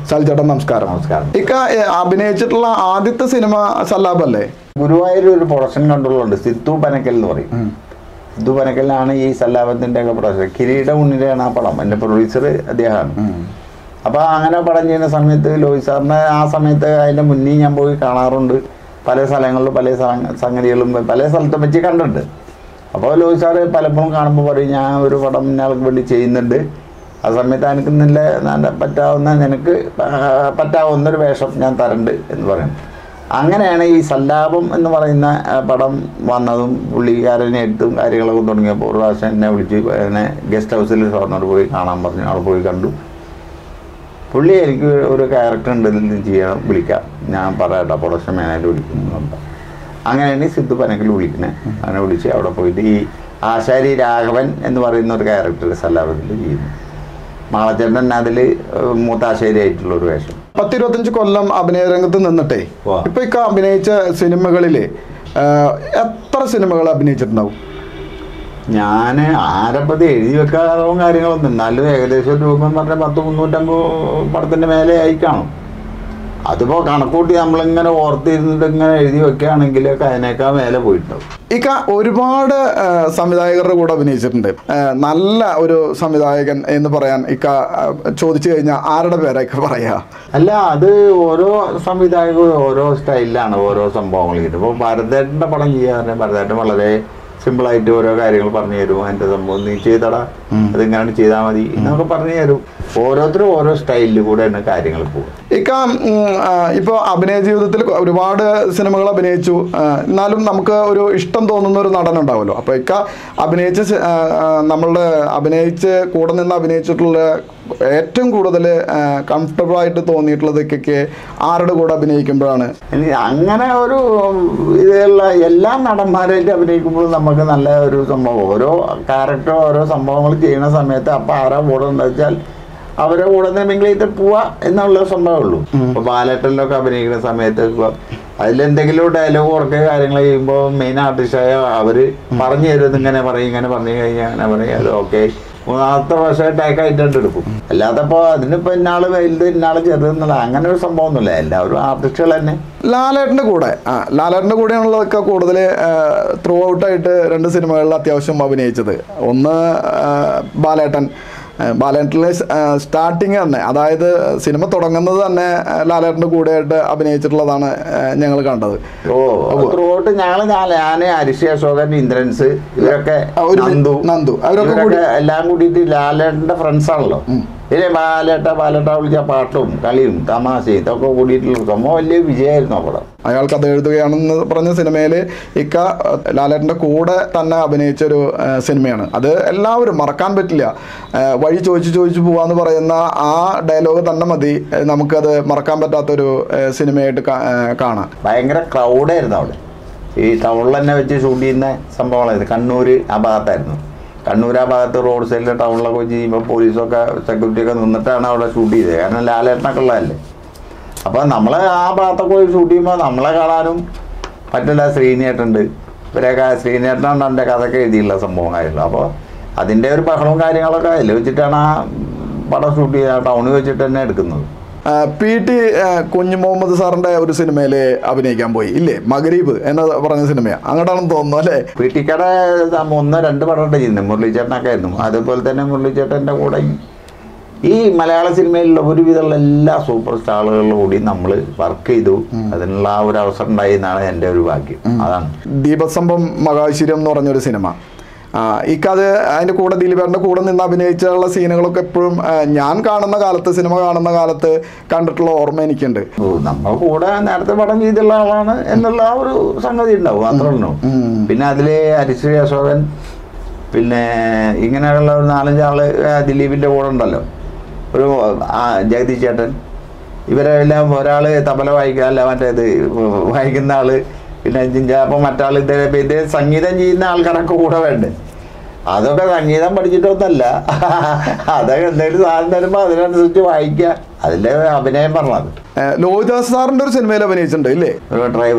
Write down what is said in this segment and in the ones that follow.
സൽചേട്ടൻ നമസ്കാരം നമസ്കാരം. ഇക്ക ഏ, അഭിനയിച്ചിട്ടുള്ള ആദ്യത്തെ സിനിമ സല്ലാബ് അല്ലേ ഗുരുവായൂർ ഒരു പ്രൊഡക്ഷൻ കൺട്രോളുണ്ട് സിത്തു പനക്കൽ എന്ന് പറയും സിത്തു പനക്കലിനാണ് ഈ സല്ലാപത്തിന്റെ ഒക്കെ പ്രൊഡക്ഷൻ കിരീട ഉണ്ണിലാണ് ആ പടം എൻ്റെ പ്രൊഡ്യൂസർ അദ്ദേഹമാണ് അപ്പോൾ അങ്ങനെ പടം ചെയ്യുന്ന സമയത്ത് ലോഹിത് സാറിനെ ആ സമയത്ത് അതിൻ്റെ മുന്നേ ഞാൻ പോയി കാണാറുണ്ട് പല സ്ഥലങ്ങളിലും പല സ്ഥല- സംഗതികളും പല സ്ഥലത്തും വെച്ച് കണ്ടിട്ടുണ്ട് അപ്പോൾ ലോഹിത് സാറ് പലപ്പോഴും കാണുമ്പോൾ പറയും ഞാൻ ഒരു പടം ഇന്നയാൾക്ക് വേണ്ടി ചെയ്യുന്നുണ്ട് ആ സമയത്ത് എനിക്ക് നല്ല നല്ല പറ്റാവുന്ന നിനക്ക് ആ, പറ്റാവുന്ന ഒരു വേഷം ഞാൻ തരണ്ട് എന്ന് പറയും അങ്ങനെയാണ് ഈ സല്ലാപം എന്ന് പറയുന്ന ആ, പടം വന്നതും പുള്ളിക്കാരനെ എഴുത്തും കാര്യങ്ങളൊക്കെ തുടങ്ങിയപ്പോൾ ഒരു പ്രാവശ്യം എന്നെ വിളിച്ച് എന്നെ ഗസ്റ്റ് ഹൗസിൽ സാറിനോട് പോയി കാണാൻ പറഞ്ഞു അവിടെ പോയി കണ്ടു പുള്ളി എനിക്ക് ഒരു ക്യാരക്ടർ ഉണ്ട് ഇതിൽ ചെയ്യണം വിളിക്കാം ഞാൻ പറയട്ടെ പ്രൊഡക്ഷൻ മാനേജർ വിളിക്കുന്നുണ്ട് അങ്ങനെയാണ് ഈ സിദ്ധു പനക്കൽ വിളിക്കുന്നത് അങ്ങനെ വിളിച്ച് അവിടെ പോയിട്ട് ഈ ആശാരി രാഘവൻ എന്ന് പറയുന്ന ഒരു ക്യാരക്ടർ സല്ലാപത്തിൽ ചെയ്യുന്നു മാളച്ചേട്ടൻ അതിൽ മൂത്താശ്ശേരി ആയിട്ടുള്ള ഒരു വേഷം പത്തിരുപത്തഞ്ച് കൊല്ലം അഭിനയ രംഗത്ത് നിന്നിട്ടേ വാ. ഇപ്പൊ ഇക്ക അഭിനയിച്ച സിനിമകളില് ആ, എത്ര സിനിമകൾ അഭിനയിച്ചിട്ടുണ്ടാവും ഞാൻ ആരപ്പത് എഴുതി വെക്കാറും കാര്യങ്ങളൊന്നും എന്നാലും ഏകദേശം ഒരു രൂപം പറഞ്ഞാൽ പത്ത് മുന്നൂറ്റമ്പത് പടത്തിൻ്റെ മേലെ ആയി കാണും അതിപ്പോൾ കണക്കൂട്ടി നമ്മളിങ്ങനെ ഓർത്തിരുന്നിട്ട് ഇങ്ങനെ എഴുതി വെക്കുകയാണെങ്കിൽ അതിനേക്കാൾ മേലെ പോയിട്ടുണ്ടാവും ഇക്ക ഒരുപാട് ആ, സംവിധായകരുടെ കൂടെ അഭിനയിച്ചിട്ടുണ്ട് ആ, നല്ല ഒരു സംവിധായകൻ എന്ന് പറയാൻ ഇക്ക ആ, ചോദിച്ചു കഴിഞ്ഞാൽ ആരുടെ പേരാ ഇക്ക പറയാ അല്ല അത് ഓരോ സംവിധായകരും ഓരോ സ്റ്റൈലിലാണ് ഓരോ സംഭവങ്ങൾ ചെയ്യുന്നത് ഇപ്പോൾ ഭരതേട്ടൻ്റെ പടം ചെയ്യാൻ ഭരതേട്ടൻ വളരെ സിമ്പിളായിട്ട് ഓരോ കാര്യങ്ങൾ പറഞ്ഞു തരും എൻ്റെ സംഭവം നീ ചെയ്തടാ അതിങ്ങനെയാണ് ചെയ്താൽ മതി എന്നൊക്കെ പറഞ്ഞു തരും ഓരോരുത്തരും ഓരോ സ്റ്റൈലിൽ കൂടെയാണ് കാര്യങ്ങൾ പോകും ഇക്ക ഉം, ആ, ഇപ്പൊ അഭിനയ ജീവിതത്തിൽ ഒരുപാട് സിനിമകൾ അഭിനയിച്ചു ആ, എന്നാലും നമുക്ക് ഒരു ഇഷ്ടം തോന്നുന്ന ഒരു നടൻ ഉണ്ടാവുമല്ലോ അപ്പൊ ഇക്ക അഭിനയിച്ച സി- ആ, ആ, നമ്മളുടെ അഭിനയിച്ച് കൂടെ നിന്ന് അഭിനയിച്ചിട്ടുള്ള ഏറ്റവും കൂടുതൽ കംഫർട്ടബിൾ ആയിട്ട് തോന്നിയിട്ടുള്ളത് ഇക്കൊക്കെ ആരുടെ കൂടെ അഭിനയിക്കുമ്പോഴാണ് ഇനി അങ്ങനെ ഒരു ഇതുള്ള എല്ലാ നടന്മാരായിട്ട് അഭിനയിക്കുമ്പോഴും നമുക്ക് നല്ല ഒരു സംഭവം ഓരോ ക്യാരക്ടർ ഓരോ സംഭവങ്ങൾ ചെയ്യുന്ന സമയത്ത് അപ്പം ആരാ കൂടെ എന്താ വെച്ചാൽ അവരെ കൂടെ മിങ്കിൾ ചെയ്ത് പോവാ എന്നുള്ള സംഭവമേ ഉള്ളൂ ഇപ്പൊ ബാലേട്ടനിലൊക്കെ അഭിനയിക്കുന്ന സമയത്ത് ഇപ്പൊ അതിലെന്തെങ്കിലും ഡയലോഗ് കുറക്കുക കാര്യങ്ങൾ ചെയ്യുമ്പോൾ മെയിൻ ആർട്ടിസ്റ്റായ അവര് പറഞ്ഞു തരും ഇങ്ങനെ പറയും ഇങ്ങനെ പറഞ്ഞു കഴിഞ്ഞാൽ അങ്ങനെ പറയും അത് ഓക്കെ മൂന്നാമത്തെ പ്രാവശ്യം ടേക്ക് ആയിട്ടുണ്ട് എടുക്കും അല്ലാത്തപ്പോൾ അതിനിപ്പോൾ ഇന്നാള് വലുത് ഇന്നാള് ചെറുതെന്നുള്ള അങ്ങനെ ഒരു സംഭവമൊന്നുമില്ല എല്ലാവരും ആർട്ടിസ്റ്റുകൾ തന്നെ ലാലേട്ടൻ്റെ കൂടെ ആ ലാലേട്ടൻ്റെ കൂടെയാണുള്ളതൊക്കെ കൂടുതൽ ത്രൂ ഔട്ടായിട്ട് രണ്ട് സിനിമകളിൽ അത്യാവശ്യം അഭിനയിച്ചത് ഒന്ന് ആ, ബാലേട്ടൻ ആ, ബാലേട്ടനിലെ സ്റ്റാർട്ടിങ് തന്നെ അതായത് സിനിമ തുടങ്ങുന്നത് തന്നെ ആ, ലാലേട്ടൻ്റെ കൂടെയായിട്ട് അഭിനയിച്ചിട്ടുള്ളതാണ് ഞങ്ങൾ കണ്ടത് ഓ ത്രൂഔട്ട് ഞങ്ങള് നാല് ഞാന് അരിശി അശോകൻ ഇന്ദ്രൻസ് ഇവരൊക്കെ ആ, ഒരു മി- നന്ദു നന്ദു. അവരൊക്കെ ഇവരൊക്കെ എല്ലാം കൂടിയിട്ട് ലാലേട്ടന്റെ ഫ്രണ്ട്സ് ആണല്ലോ ഇല്ലേ ബാലേട്ട ബാലേട്ട വിളിച്ച പാട്ടും കളിയും തമാശയും ഇതൊക്കെ കൂടിയിട്ടുള്ള സംഭവം വലിയ വിജയമായിരുന്നു അവിടെ അയാൾ കഥ എഴുതുകയാണെന്ന് പറഞ്ഞ സിനിമയിൽ ഇക്ക ആ, ലാലേട്ടൻ്റെ കൂടെ തന്നെ അഭിനയിച്ച ഒരു ആ, സിനിമയാണ് അത് എല്ലാവരും മറക്കാൻ പറ്റില്ല ആ, വഴി ചോദിച്ചു ചോദിച്ചു പോവാന്ന് പറയുന്ന ആ ഡയലോഗ് തന്നെ മതി ആ, നമുക്കത് മറക്കാൻ പറ്റാത്തൊരു ആ, സിനിമയായിട്ട് കാ- ആ, കാണാം ഭയങ്കര ക്രൗഡായിരുന്നു അവിടെ ഈ ടൗണിൽ തന്നെ വെച്ച് ഷൂട്ട് ചെയ്യുന്ന സംഭവങ്ങളായിരുന്നു കണ്ണൂർ ആ ഭാഗത്തായിരുന്നു കണ്ണൂർ ആ ഭാഗത്ത് റോഡ് സൈഡിലെ ടൗണിലൊക്കെ വെച്ച് ചെയ്യുമ്പോൾ പോലീസൊക്കെ സെക്യൂരിറ്റി ഒക്കെ നിന്നിട്ടാണ് അവിടെ ഷൂട്ട് ചെയ്തത് കാരണം ലാലേട്ടനൊക്കെ ഉള്ളതല്ലേ അപ്പോൾ നമ്മൾ ആ ഭാഗത്തൊക്കെ പോയി ഷൂട്ട് ചെയ്യുമ്പോൾ നമ്മളെ കാണാനും പറ്റില്ല ശ്രീനേട്ടുണ്ട് ഇവരൊക്കെ ശ്രീനേട്ടനാണ് എൻ്റെ കഥയൊക്കെ എഴുതിയുള്ള സംഭവമായിരുന്നു അപ്പോൾ അതിൻ്റെ ഒരു ബഹളവും കാര്യങ്ങളൊക്കെ അതിൽ വെച്ചിട്ടാണ് ആ പടം ഷൂട്ട് ചെയ്യുക ടൗണിൽ വെച്ചിട്ട് തന്നെ എടുക്കുന്നത് ആ, പി ടി ആ, കുഞ്ഞു മുഹമ്മദ് സാറിന്റെ ഒരു സിനിമയിൽ അഭിനയിക്കാൻ പോയി ഇല്ലേ മഗരീബ് എന്ന് പറഞ്ഞ സിനിമയാണ് അങ്ങോട്ടാണെന്ന് തോന്നുന്നു അല്ലേ വീട്ടിക്കട ഒന്ന് രണ്ട് പടമായിട്ട് ചെയ്യുന്നത് മുരളീച്ചേട്ടനൊക്കെ ആയിരുന്നു അതുപോലെ തന്നെ മുരളീച്ചേട്ടൻ്റെ കൂടെ ഈ മലയാള സിനിമയിലുള്ള ഒരുവിധമുള്ള എല്ലാ സൂപ്പർ സ്റ്റാറുകളിലും കൂടി നമ്മൾ വർക്ക് ചെയ്തു അതിനുള്ള ആ ഒരു അവസരം ഉണ്ടായി എന്നാണ് എൻ്റെ ഒരു ഭാഗ്യം അതാണ് ദീപസ്തംഭം മഹാശ്വര്യം എന്ന് പറഞ്ഞൊരു സിനിമ ആ, ഇക്കത് അതിൻ്റെ കൂടെ ദിലീപേട്ടൻ്റെ കൂടെ നിന്ന് അഭിനയിച്ചുള്ള സീനുകളൊക്കെ എപ്പോഴും ആ, ഞാൻ കാണുന്ന കാലത്ത് സിനിമ കാണുന്ന കാലത്ത് കണ്ടിട്ടുള്ള ഓർമ്മ എനിക്കുണ്ട് ഓ, നമ്മൾ കൂടെ നേരത്തെ പടം ചെയ്തുള്ള ആളാണ് എന്നുള്ള ആ ഒരു സംഗതി ഉണ്ടാവും അത്രേ ഉള്ളൂ പിന്നെ അതിൽ ഹരിശ്രീ അശോകൻ പിന്നെ ഇങ്ങനെയുള്ള ഒരു നാലഞ്ച് ആള് ആ, ദിലീപിന്റെ കൂടെ ഉണ്ടല്ലോ ഒരു ആ, ജഗദീഷ് ചേട്ടൻ ഇവരെല്ലാം ഒരാള് തബല വായിക്കുക അല്ല മറ്റേത് വായിക്കുന്ന ആള് പിന്നെ ചിലപ്പോൾ മറ്റാൾ ഇതേ ഇത് സംഗീതം ചെയ്യുന്ന ആൾക്കാരൊക്കെ കൂടെ വേണ്ടേ അതൊക്കെ സംഗീതം പഠിച്ചിട്ടൊന്നല്ല അതൊക്കെ എന്തെങ്കിലും സാധനം തരുമ്പോൾ അതിനനുസരിച്ച് വായിക്കുക അതിലെ അഭിനയം പറഞ്ഞത് ഏ, ലോഹിദാസ് സാറിന്റെ ഒരു സിനിമയിൽ അഭിനയിച്ചിട്ടുണ്ട് ഇല്ലേ ഒരു ഡ്രൈവർ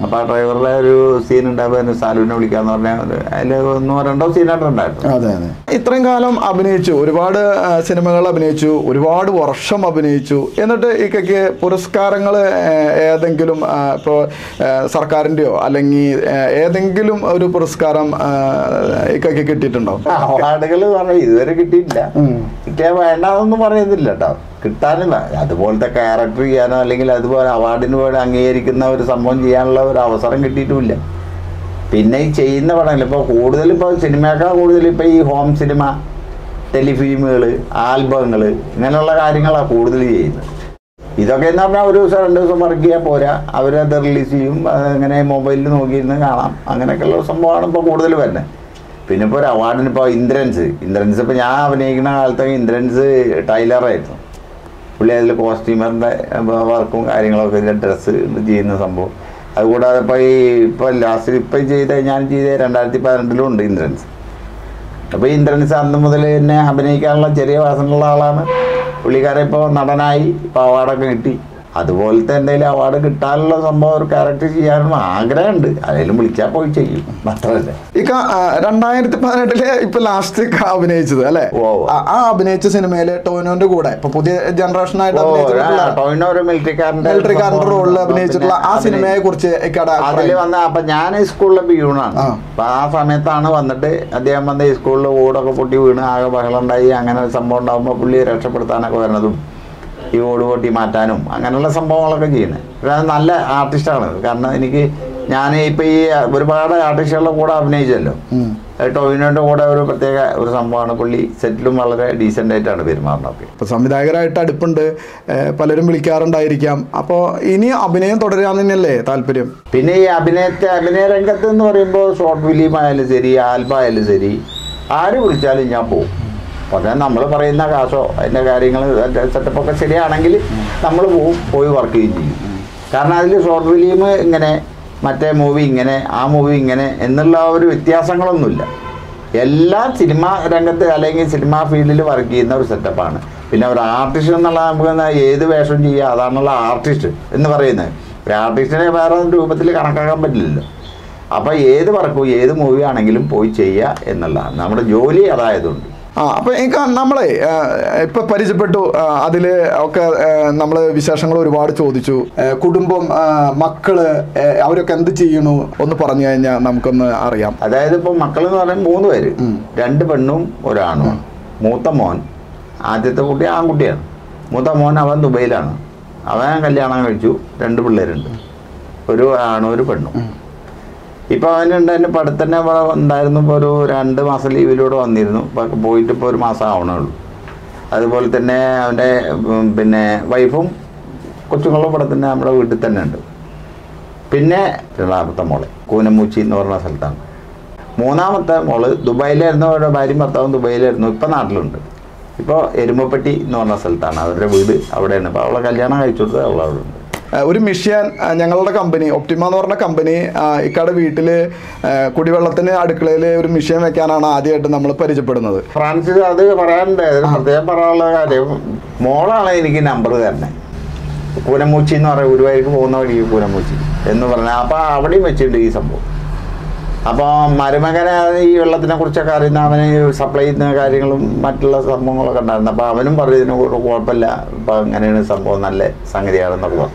അപ്പൊ ആ ഡ്രൈവറുടെ ഒരു സീൻ ഉണ്ടാവുക സാലുവിനെ വിളിക്കാന്ന് പറഞ്ഞാൽ അതിൽ ഒന്നോ രണ്ടോ സീനായിട്ട് ഉണ്ടായിരുന്നു അതെ അതെ ഇത്രയും കാലം അഭിനയിച്ചു ഒരുപാട് ആ, സിനിമകൾ അഭിനയിച്ചു ഒരുപാട് വർഷം അഭിനയിച്ചു എന്നിട്ട് ഇക്കയ്ക്ക് പുരസ്കാരങ്ങൾ ഏതെങ്കിലും ആ, ഇപ്പോൾ ആ, സർക്കാരിൻ്റെയോ അല്ലെങ്കിൽ ആ, ഏതെങ്കിലും ഒരു പുരസ്കാരം ആ, ഇക്കയ്ക്ക് കിട്ടിയിട്ടുണ്ടോ അവാർഡുകൾ പറഞ്ഞ ഇതുവരെ കിട്ടിയിട്ടില്ല കിട്ടിയാൽ വേണ്ടാന്നൊന്നും പറയുന്നില്ല കേട്ടോ കിട്ടാനും വേ- അതുപോലത്തെ ക്യാരക്ടർ ചെയ്യാനോ അല്ലെങ്കിൽ അതുപോലെ അവാർഡിന് പോലെ അംഗീകരിക്കുന്ന ഒരു സംഭവം ചെയ്യാനുള്ള ഒരു അവസരം കിട്ടിയിട്ടുമില്ല പിന്നെ ഈ ചെയ്യുന്ന പടങ്ങൾ ഇപ്പോൾ കൂടുതൽ ഇപ്പോൾ സിനിമയേക്കാൾ കൂടുതൽ ഇപ്പോൾ ഈ ഹോം സിനിമ ടെലിഫിലിമുകൾ ആൽബങ്ങൾ ഇങ്ങനെയുള്ള കാര്യങ്ങളാണ് കൂടുതൽ ചെയ്യുന്നത് ഇതൊക്കെ എന്ന് പറഞ്ഞാൽ ഒരു ദിവസം രണ്ട് ദിവസം വർക്ക് ചെയ്യാൻ പോരാ അവരത് റിലീസ് ചെയ്യും അങ്ങനെ മൊബൈലിൽ നോക്കിയിരുന്ന് കാണാം അങ്ങനെയൊക്കെയുള്ള സംഭവമാണ് ഇപ്പോൾ കൂടുതൽ വരുന്നത് പിന്നെ ഇപ്പോൾ ഒരു അവാർഡിന് ഇപ്പോൾ ഇന്ദ്രൻസ് ഇന്ദ്രൻസ് ഇപ്പോൾ ഞാൻ അഭിനയിക്കുന്ന കാലത്തൊക്കെ ഇന്ദ്രൻസ് ടൈലറായിരുന്നു പുള്ളി അതിൽ കോസ്റ്റ്യൂമറിൻ്റെ വർക്കും കാര്യങ്ങളൊക്കെ ഡ്രസ്സ് ചെയ്യുന്ന സംഭവം അതുകൂടാതെ ഇപ്പോൾ ഈ ഇപ്പോൾ ലാസ്റ്റ് ഇപ്പം ചെയ്ത ഞാൻ ചെയ്ത രണ്ടായിരത്തി പതിനെട്ടിലും ഉണ്ട് ഇന്ദ്രൻസ് അപ്പോൾ ഇന്ദ്രൻസ് അന്ന് മുതൽ തന്നെ അഭിനയിക്കാനുള്ള ചെറിയ വാസനയുള്ള ആളാണ് പുള്ളിക്കാരൻ ഇപ്പോൾ നടനായി ഇപ്പോൾ അവാർഡൊക്കെ കിട്ടി അതുപോലത്തെ എന്തെങ്കിലും അവാർഡ് കിട്ടാനുള്ള സംഭവം ഒരു ക്യാരക്ടർ ചെയ്യാനുള്ള ആഗ്രഹമുണ്ട് അതിലും വിളിച്ചാൽ പോയി ചെയ്യും മാത്രമല്ല ഇക്ക ആ, രണ്ടായിരത്തി പതിനെട്ടില് ഇപ്പൊ ലാസ്റ്റ് അഭിനയിച്ചത് അല്ലെ ഓ. ആ- ആ അഭിനയിച്ച സിനിമയില് ടോവിനോന്റെ കൂടെ ഇപ്പൊ പുതിയ ജനറേഷനായിട്ട് ഓ, അഭിനയിച്ചിട്ടുള്ള ആ, ടോവിനോ ഒരു മിലിറ്ററിക്കാരൻ്റെ മിലിറ്ററിക്കാരന്റെ സംഭവം. റോളിൽ അഭിനയിച്ചിട്ടുള്ള ആ പിന്നെ സിനിമയെ കുറിച്ച് ഇക്കടെ അതിൽ വന്ന അപ്പൊ ഞാൻ ഈ സ്കൂളിലെ പിയൂണാണ് ആ. അപ്പൊ ആ സമയത്താണ് വന്നിട്ട് അദ്ദേഹം വന്ന് ഈ സ്കൂളിൽ ഓടൊക്കെ പൊട്ടി വീണ് ആകെ ബഹളം ഉണ്ടായി അങ്ങനെ ഒരു സംഭവം ഉണ്ടാകുമ്പോൾ പുള്ളിയെ രക്ഷപ്പെടുത്താനൊക്കെ വരുന്നതും ഈ ഓട് പൊട്ടി മാറ്റാനും അങ്ങനെയുള്ള സംഭവങ്ങളൊക്കെ ചെയ്യുന്നത് പക്ഷേ അത് നല്ല ആർട്ടിസ്റ്റാണ് കാരണം എനിക്ക് ഞാൻ ഇപ്പൊ ഈ ഒരുപാട് ആർട്ടിസ്റ്റുകളുടെ കൂടെ അഭിനയിച്ചല്ലോ ടോവിനോന്റെ കൂടെ ഒരു പ്രത്യേക ഒരു സംഭവമാണ് പുള്ളി സെറ്റിലും വളരെ ഡീസെന്റ് ആയിട്ടാണ് പെരുമാറുന്നത് ഇപ്പൊ സംവിധായകരായിട്ട് അടുപ്പുണ്ട് ഏഹ് പലരും വിളിക്കാറുണ്ടായിരിക്കാം അപ്പോ ഇനി അഭിനയം തുടരാൻ തന്നെയല്ലേ താല്പര്യം പിന്നെ ഈ അഭിനയത്തെ അഭിനയ രംഗത്ത് എന്ന് പറയുമ്പോൾ ഷോർട്ട് ഫിലിം ആയാലും ശരി ആൽബം ആയാലും ശരി ആര് വിളിച്ചാലും ഞാൻ പോകും പക്ഷേ നമ്മൾ പറയുന്ന കാശോ അതിൻ്റെ കാര്യങ്ങൾ അതിൻ്റെ സെറ്റപ്പൊക്കെ ശരിയാണെങ്കിൽ നമ്മൾ പോവും പോയി വർക്ക് ചെയ്യും ചെയ്യും കാരണം അതിൽ ഷോർട്ട് ഫിലിം ഇങ്ങനെ മറ്റേ മൂവി ഇങ്ങനെ ആ മൂവി ഇങ്ങനെ എന്നുള്ള ആ ഒരു വ്യത്യാസങ്ങളൊന്നുമില്ല എല്ലാ സിനിമ രംഗത്ത് അല്ലെങ്കിൽ സിനിമാ ഫീൽഡിൽ വർക്ക് ചെയ്യുന്ന ഒരു സെറ്റപ്പാണ് പിന്നെ ഒരു ആർട്ടിസ്റ്റ് എന്നുള്ള നമുക്ക് എന്നാ ഏത് വേഷം ചെയ്യുക അതാണുള്ള ആർട്ടിസ്റ്റ് എന്ന് പറയുന്നത് ഒരു ആർട്ടിസ്റ്റിനെ വേറെ രൂപത്തിൽ കണക്കാക്കാൻ പറ്റില്ലല്ലോ അപ്പോൾ ഏത് വർക്കും ഏത് മൂവി ആണെങ്കിലും പോയി ചെയ്യുക എന്നുള്ളതാണ് നമ്മുടെ ജോലി അതായതുകൊണ്ട് ആ അപ്പൊ എനിക്ക് നമ്മളെ ആ, ഇപ്പൊ പരിചയപ്പെട്ടു ആ, അതില് ഒക്കെ നമ്മൾ വിശേഷങ്ങൾ ഒരുപാട് ചോദിച്ചു ആ, കുടുംബം ആ, മക്കള് ആ, അവരൊക്കെ എന്ത് ചെയ്യണു ഒന്ന് പറഞ്ഞു കഴിഞ്ഞാൽ നമുക്കൊന്ന് അറിയാം അതായത് ഇപ്പോൾ മക്കൾ എന്ന് പറയുന്നത് മൂന്ന് പേര് രണ്ട് പെണ്ണും ഒരാണും മൂത്ത മോൻ ആദ്യത്തെ കുട്ടി ആൺകുട്ടിയാണ് മൂത്ത മോൻ അവൻ ദുബൈയിലാണ് അവൻ കല്യാണം കഴിച്ചു രണ്ട് പിള്ളേരുണ്ട് ഒരു ആണും ഒരു പെണ്ണും ഇപ്പൊ അവനുണ്ട് എന്നെ പഠിത്തന്നെ ഇവിടെ ഉണ്ടായിരുന്നു ഇപ്പോൾ ഒരു രണ്ട് മാസം ലീവിലൂടെ വന്നിരുന്നു ഇപ്പൊ പോയിട്ട് ഇപ്പോൾ ഒരു മാസം ആവണേ ഉള്ളൂ അതുപോലെ തന്നെ അവൻ്റെ ഉം, പിന്നെ വൈഫും കൊച്ചുങ്ങളും ഇവിടെ തന്നെ നമ്മുടെ വീട്ടിൽ തന്നെ ഉണ്ട് പിന്നെ രണ്ടാമത്തെ മോള് കൂനമൂച്ചി എന്ന് പറഞ്ഞ സ്ഥലത്താണ് മൂന്നാമത്തെ മോള് ദുബായിലായിരുന്നു അവരുടെ ഭാര്യയും ഭർത്താവും ദുബായിലായിരുന്നു ഇപ്പം നാട്ടിലുണ്ട് ഇപ്പോൾ എരുമപ്പെട്ടി എന്ന് പറഞ്ഞ സ്ഥലത്താണ് അവരുടെ വീട് അവിടെയാണ് ഇപ്പോൾ അവളെ കല്യാണം കഴിച്ചു കൊടുത്തത് അവൾ അവിടെ ഉണ്ട് ആ, ഒരു മിഷ്യൻ ആ, ഞങ്ങളുടെ കമ്പനി ഒപ്റ്റിമ എന്ന് പറഞ്ഞ കമ്പനി ഇക്കടെ വീട്ടില് ആ, കുടിവെള്ളത്തിന് അടുക്കളയിൽ ഒരു മിഷ്യൻ വെക്കാനാണ് ആദ്യമായിട്ട് നമ്മൾ പരിചയപ്പെടുന്നത് ഫ്രാൻസിസ് അത് പറയാനുണ്ട് അതിന് പ്രത്യേകം പറയാനുള്ള കാര്യം മോളാണ് എനിക്ക് നമ്പർ തരുന്നത് കൂനമൂച്ചി എന്ന് പറയുക ഗുരുവായൂർക്ക് പോകുന്ന വഴിക്ക് കൂനമൂച്ചി എന്ന് പറഞ്ഞാൽ അപ്പോൾ അവിടെയും വെച്ചിട്ടുണ്ട് ഈ സംഭവം അപ്പോൾ മരുമകനെ ഈ വെള്ളത്തിനെ കുറിച്ചൊക്കെ അറിയുന്ന അവന് സപ്ലൈ ചെയ്യുന്ന കാര്യങ്ങളും മറ്റുള്ള സംഭവങ്ങളൊക്കെ ഉണ്ടായിരുന്നു അപ്പോൾ അവനും പറഞ്ഞു ഇതിന് ഒരു കുഴപ്പമില്ല ഇപ്പം അങ്ങനെയാണ് സംഭവം നല്ല സംഗതിയാണെന്നൊക്കെ പറഞ്ഞു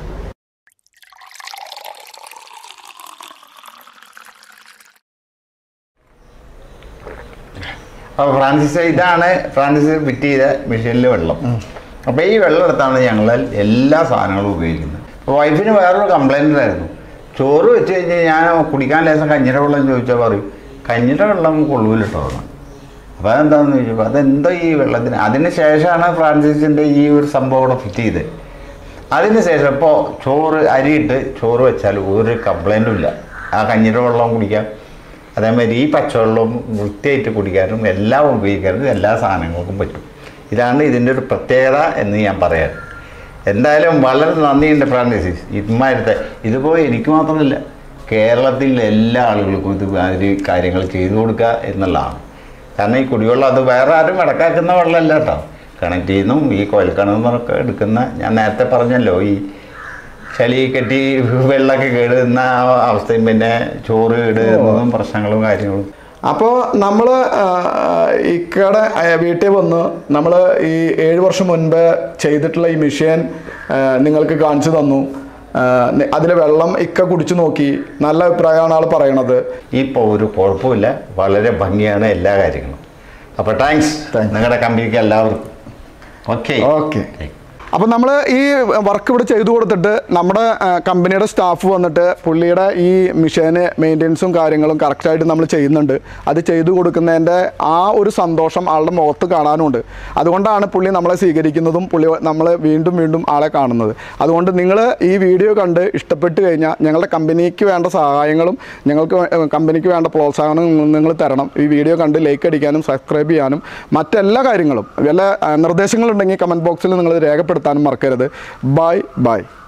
അപ്പോൾ ഫ്രാൻസിസ് ഇതാണ് ഫ്രാൻസിസ് ഫിറ്റ് ചെയ്ത മെഷീനിലെ വെള്ളം അപ്പോൾ ഈ വെള്ളം എടുത്താണ് ഞങ്ങൾ എല്ലാ സാധനങ്ങളും ഉപയോഗിക്കുന്നത് അപ്പോൾ വൈഫിന് വേറൊരു കംപ്ലൈൻ്റ് ആയിരുന്നു ചോറ് വെച്ച് കഴിഞ്ഞാൽ ഞാൻ കുടിക്കാൻ ലേശം കഞ്ഞിയുടെ വെള്ളം ചോദിച്ചാൽ പറയും കഞ്ഞിയുടെ വെള്ളം കൊള്ളുവിലിട്ടോ അപ്പോൾ അതെന്താണെന്ന് ചോദിച്ചപ്പോൾ അതെന്തോ ഈ വെള്ളത്തിന് അതിന് ശേഷമാണ് ഫ്രാൻസിസിൻ്റെ ഈ ഒരു സംഭവം ഇവിടെ ഫിറ്റ് ചെയ്തത് അതിന് ശേഷം ഇപ്പോൾ ചോറ് അരിയിട്ട് ചോറ് വെച്ചാൽ ഒരു കംപ്ലൈൻറ്റും ഇല്ല ആ കഞ്ഞിയുടെ വെള്ളം കുടിക്കാം അതേമാതിരി ഈ പച്ചവെള്ളവും വൃത്തിയായിട്ട് കുടിക്കാനും എല്ലാം ഉപയോഗിക്കാനും എല്ലാ സാധനങ്ങൾക്കും പറ്റും ഇതാണ് ഇതിൻ്റെ ഒരു പ്രത്യേകത എന്ന് ഞാൻ പറയാം എന്തായാലും വളരെ നന്ദിയുണ്ട് ഫ്രാൻസിസ് ഇമാരത്തെ ഇതിപ്പോൾ എനിക്ക് മാത്രമല്ല കേരളത്തിൽ എല്ലാ ആളുകൾക്കും ഇത് മാതിരി കാര്യങ്ങൾ ചെയ്തു കൊടുക്കുക എന്നുള്ളതാണ് കാരണം ഈ കുടിവെള്ളം അത് വേറെ ആരും ഇടക്കാക്കുന്ന വെള്ളമല്ല കേട്ടോ കിണറ്റിൽ നിന്നും ഈ കോയൽക്കിണറിൽ നിന്നൊക്കെ എടുക്കുന്ന ഞാൻ നേരത്തെ പറഞ്ഞല്ലോ ഈ ചളി കെട്ടി വെള്ളമൊക്കെ കേടുന്ന ആ അവസ്ഥയും പിന്നെ ചോറ് കേടുന്നതും പ്രശ്നങ്ങളും കാര്യങ്ങളും അപ്പോൾ നമ്മൾ ഇക്കടെ അഹ് വീട്ടിൽ വന്ന് നമ്മൾ ഈ ഏഴ് വർഷം മുൻപ് ചെയ്തിട്ടുള്ള ഈ മിഷ്യൻ നിങ്ങൾക്ക് കാണിച്ചു തന്നു അതിൽ വെള്ളം ഇക്ക കുടിച്ചു നോക്കി നല്ല അഭിപ്രായമാണ് ആൾ പറയണത് ഇപ്പോൾ ഒരു കുഴപ്പമില്ല വളരെ ഭംഗിയാണ് എല്ലാ കാര്യങ്ങളും അപ്പോൾ താങ്ക്സ് Thanks. നിങ്ങളുടെ കമ്പനിക്ക് എല്ലാവർക്കും ഓക്കെ ഓക്കെ അപ്പം നമ്മൾ ഈ വർക്ക് ഇവിടെ ചെയ്തു കൊടുത്തിട്ട് നമ്മുടെ ആ, കമ്പനിയുടെ സ്റ്റാഫ് വന്നിട്ട് പുള്ളിയുടെ ഈ മിഷന് മെയിൻ്റെനൻസും കാര്യങ്ങളും കറക്റ്റായിട്ട് നമ്മൾ ചെയ്യുന്നുണ്ട് അത് ചെയ്തു കൊടുക്കുന്നതിൻ്റെ ആ ഒരു സന്തോഷം ആളുടെ മുഖത്ത് കാണാനുണ്ട് അതുകൊണ്ടാണ് പുള്ളി നമ്മളെ സ്വീകരിക്കുന്നതും പുള്ളി നമ്മൾ വീണ്ടും വീണ്ടും ആളെ കാണുന്നത് അതുകൊണ്ട് നിങ്ങൾ ഈ വീഡിയോ കണ്ട് ഇഷ്ടപ്പെട്ട് കഴിഞ്ഞാൽ ഞങ്ങളുടെ കമ്പനിക്ക് വേണ്ട സഹായങ്ങളും ഞങ്ങൾക്ക് വേ- കമ്പനിക്ക് വേണ്ട പ്രോത്സാഹനവും നിങ്ങൾ തരണം ഈ വീഡിയോ കണ്ട് ലൈക്ക് അടിക്കാനും സബ്സ്ക്രൈബ് ചെയ്യാനും മറ്റെല്ലാ കാര്യങ്ങളും വല്ല ആ, നിർദ്ദേശങ്ങളുണ്ടെങ്കിൽ കമൻറ്റ് ബോക്സിൽ നിങ്ങൾ രേഖപ്പെടുത്താനും മറക്കരുത് ബൈ ബൈ